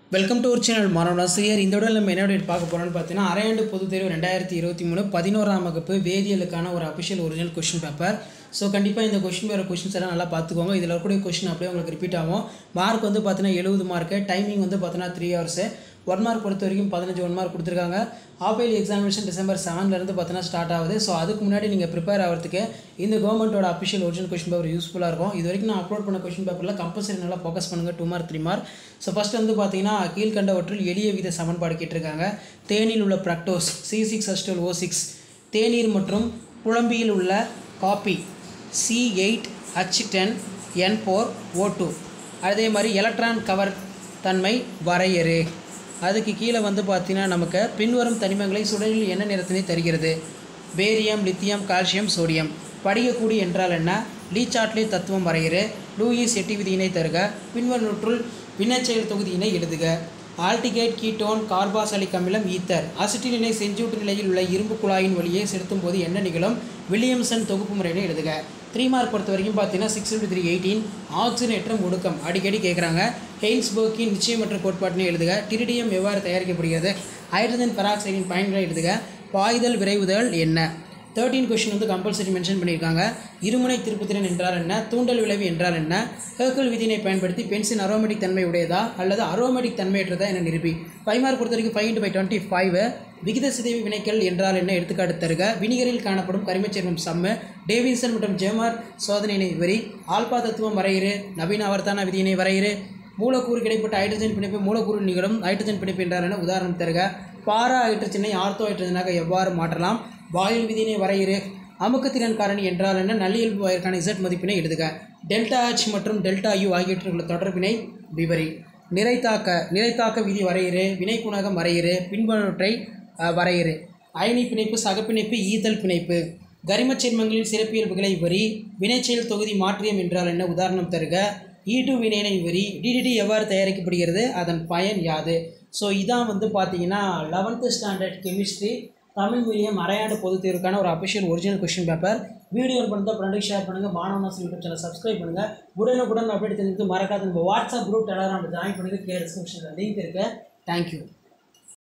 welcome to ஒரு channel மாணவனாசிரியர் இந்த விட நம்ம என்ன update பார்க்க போகிறோம்னு பார்த்தீங்கன்னா அரையாண்டு பொதுத் தேர்வு ரெண்டாயிரத்தி இருபத்தி மூணு பதினோராம் வகுப்பு வேதியியலுக்கான ஒரு official original question paper so கண்டிப்பாக இந்த கொஷின் பேப்பர் கொஷின்ஸ் எல்லாம் நல்லா பார்த்துக்கோங்க இதில் இருக்கக்கூடிய கொஷின் அப்படியே உங்களுக்கு ரிப்பீட் ஆகும் மார்க் வந்து பார்த்தீங்கன்னா எழுபது மார்க்கு டைமிங் வந்து பார்த்தீங்கன்னா த்ரீ ஹவர்ஸு ஒன் மார்க் பொறுத்த வரைக்கும் பதினஞ்சு ஒன் மார்க் கொடுத்துருக்காங்க ஹாஃப் இயர்லி எக்ஸாமினேஷன் டிசம்பர் செவன்லேருந்து பார்த்தீங்கன்னா ஸ்டார்ட் ஆகுது ஸோ அதுக்கு முன்னாடி நீங்கள் ப்ரிப்பேர் ஆகிறதுக்கு இந்த கவர்மெண்ட்டோட அஃபிஷியல் ஒரிஜினல் கொஷின் பேப்பர் யூஸ்ஃபுல்லாக இருக்கும் இது வரைக்கும் நான் அப்லோட் பண்ண கொஷின் பேப்பரில் கம்பல்சரி நல்லா ஃபோக்கஸ் பண்ணுங்கள் two mark three mark so first வந்து பார்த்தீங்கன்னா கீழ்கண்டவற்றில் எளிய வித சமன்பாடு கேட்டிருக்காங்க தேனில் உள்ள பிரக்டோஸ் சி சிக்ஸ் அஸ்டோல் ஓ சிக்ஸ் தேநீர் மற்றும் புலம்பியில் உள்ள காப்பி C eight H ten N four O two அதே மாதிரி எலக்ட்ரான் கவர் தன்மை வரையறு அதுக்கு கீழே வந்து பார்த்தீங்கன்னா நமக்கு பின்வரும் தனிமங்களை சுடரில் என்ன நிறத்தினை தருகிறது பேரியம் லித்தியம் கால்சியம் சோடியம் படிகக்கூடி என்றால் என்ன லீச்சாட்லி தத்துவம் வரையறு லூயிஸ் எட்டி விதியினை தருக பின்வருவற்றுள் வினைச்செயல் தொகுதியினை எழுதுக ஆல்டிகேட் கீட்டோன் கார்பாசலிக் அமிலம் ஈத்தர் அசிட்டிலினை செஞ்சூட்டு நிலையில் உள்ள இரும்பு குழாயின் வழியே செலுத்தும் போது என்ன நிகழும் வில்லியம்சன் தொகுப்பு முறையினை எழுதுக த்ரீ மார்க் பொறுத்த வரைக்கும் பார்த்தீங்கன்னா சிக்ஸ் இன்ட்டு த்ரீ எயிட்டீன் ஆக்சிஜனேற்ற முடுக்கம் அடிக்கடி கேட்குறாங்க ஹெயின்ஸ்பர்க்கின் நிச்சயமற்ற கோட்பாட்டினை எழுதுக டிரிடியம் எவ்வாறு தயாரிக்கப்படுகிறது ஹைட்ரஜன் பெராக்சைடின் பயன்களை எழுதுக பாய்தல் விரைவுதல் என்ன தேர்ட்டீன் கொஷின் வந்து கம்பல்சரி மென்ஷன் பண்ணியிருக்காங்க இருமுனை திருப்புத்திறன் என்றால் என்ன தூண்டல் விளைவு என்றால் என்ன ஹேர்கல் விதியினை பயன்படுத்தி பென்சின் அரோமேட்டிக் தன்மை உடையதா அல்லது அரோமேட்டிக் தன்மையற்றதா என நிரூபி ஃபைவ் மார்க் பொறுத்த வரைக்கும் five into by twenty five விகித சிதைவு வினைகள் என்றால் என்ன எடுத்துக்காட்டு தருக வினிகரில் காணப்படும் கரிமச் சேர்மம் சம்மு டேவிசன் மற்றும் ஜெமார் சோதனையினை விவரி ஆல்பா தத்துவம் வரையிறு நவீன ஆவர்த்தன விதியினை வரையிறு மூலக்கூறு கிடைப்பட்ட ஹைட்ரஜன் பிணைப்பு மூலக்கூறு நிகழும் ஹைட்ரஜன் பிணைப்பு என்றால் என்ன உதாரணம் தருக பாரா ஹைட்ரஜனை ஆர்த்தோ ஹைட்ரஜனாக எவ்வாறு மாற்றலாம் வாயில் விதியினை வரையிறு அமுக்கத்திறன் காரணி என்றால் என்ன நல்லியல்பு வாயிற்கான இசட் மதிப்பினை எழுதுக டெல்டா H மற்றும் டெல்டா யூ ஆகியவற்றில் உள்ள தொடர்பினை விவரி நிறைத்தாக்க நிறைத்தாக்க விதி வரையிறு வினைக்குணகம் வரையிறு பின்பற்றவற்றை அஹ், வரையிறு அயனி பிணைப்பு சகப்பிணைப்பு ஈதல் பிணைப்பு கரிமச் சேர்மங்களின் சிறப்பியல்புகளை வரி வினைச்செயல் தொகுதி மாற்றியம் என்றால் என்ன உதாரணம் தருக ஈடு வினையினை வரி டிடிடி எவ்வாறு தயாரிக்கப்படுகிறது அதன் பயன் யாது ஸோ இதான் வந்து பார்த்தீங்கன்னா eleventh standard chemistry Tamil medium அரையாண்டு பொதுத் தேர்வுக்கான ஒரு official original question paper video பண்ணுறத ஃப்ரெண்டுக்கு ஷேர் பண்ணுங்கள் மாணவனாசி யூடியூப் சேனல் சப்ஸ்கிரைப் பண்ணுங்கள் உடனுக்குடன் அப்டேட் தெரிஞ்சு மறக்காத நம்ம வாட்ஸ்அப் குரூப் டெலகிராம் ஜாயின் பண்ணுங்கள் கீழே டிஸ்கிரிப்ஷனில் லிங்க் இருக்குது தேங்க்யூ